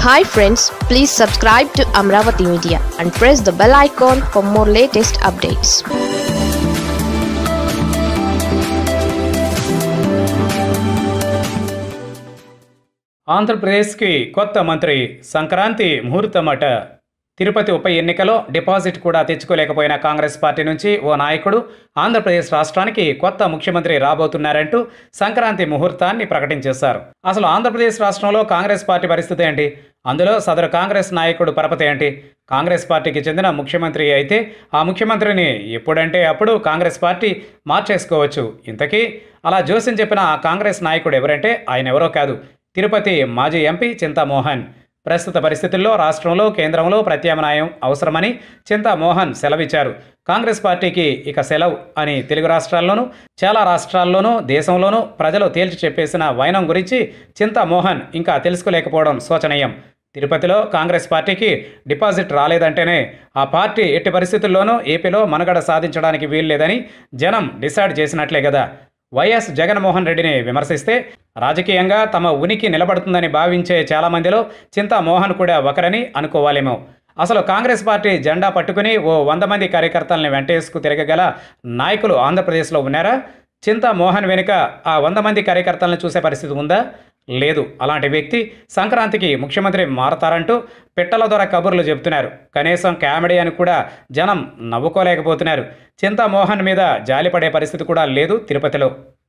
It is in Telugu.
hi friends please subscribe to Amaravati media and press the bell icon for more latest updates ఆంధ్రప్రదేశ్కి కొత్త మంత్రి సంక్రాంతి ముహూర్తమట తిరుపతి ఉప ఎన్నికలో డిపాజిట్ కూడా తెచ్చుకోలేకపోయిన కాంగ్రెస్ పార్టీ నుంచి ఓ నాయకుడు ఆంధ్రప్రదేశ్ రాష్ట్రానికి కొత్త ముఖ్యమంత్రి రాబోతున్నారంటూ సంక్రాంతి ముహూర్తాన్ని ప్రకటించేశారు అసలు ఆంధ్రప్రదేశ్ రాష్ట్రంలో కాంగ్రెస్ పార్టీ పరిస్థితి ఏంటి అందులో సదరు కాంగ్రెస్ నాయకుడు పరపతి ఏంటి కాంగ్రెస్ పార్టీకి చెందిన ముఖ్యమంత్రి అయితే ఆ ముఖ్యమంత్రిని ఎప్పుడంటే అప్పుడు కాంగ్రెస్ పార్టీ మార్చేసుకోవచ్చు ఇంతకీ అలా జోస్యం చెప్పిన ఆ కాంగ్రెస్ నాయకుడు ఎవరంటే ఆయన ఎవరో కాదు తిరుపతి మాజీ ఎంపీ చింతామోహన్ ప్రస్తుత పరిస్థితుల్లో రాష్ట్రంలో కేంద్రంలో ప్రత్యామ్నాయం అవసరమని చింతామోహన్ సెలవిచ్చారు కాంగ్రెస్ పార్టీకి ఇక సెలవు అని తెలుగు రాష్ట్రాల్లోనూ చాలా రాష్ట్రాల్లోనూ దేశంలోనూ ప్రజలు తేల్చి చెప్పేసిన వైనం గురించి చింతామోహన్ ఇంకా తెలుసుకోలేకపోవడం శోచనీయం తిరుపతిలో కాంగ్రెస్ పార్టీకి డిపాజిట్ రాలేదంటేనే ఆ పార్టీ ఎట్టి పరిస్థితుల్లోనూ ఏపీలో మనుగడ సాధించడానికి వీల్లేదని జనం డిసైడ్ చేసినట్లే కదా వైఎస్ జగన్మోహన్ రెడ్డిని విమర్శిస్తే రాజకీయంగా తమ ఉనికి నిలబడుతుందని భావించే చాలామందిలో చింతామోహన్ కూడా ఒకరని అనుకోవాలేమో అసలు కాంగ్రెస్ పార్టీ జెండా పట్టుకుని ఓ వంద మంది కార్యకర్తల్ని వెంటేసుకు తిరగగల నాయకులు ఆంధ్రప్రదేశ్లో ఉన్నారా చింతామోహన్ వెనుక ఆ వంద మంది కార్యకర్తలను చూసే పరిస్థితి ఉందా లేదు అలాంటి వ్యక్తి సంక్రాంతికి ముఖ్యమంత్రి మారతారంటూ పిట్టల ద్వారా కబుర్లు చెబుతున్నారు కనీసం కామెడీ అని కూడా జనం నవ్వుకోలేకపోతున్నారు చింతామోహన్ మీద జాలిపడే పరిస్థితి కూడా లేదు తిరుపతిలో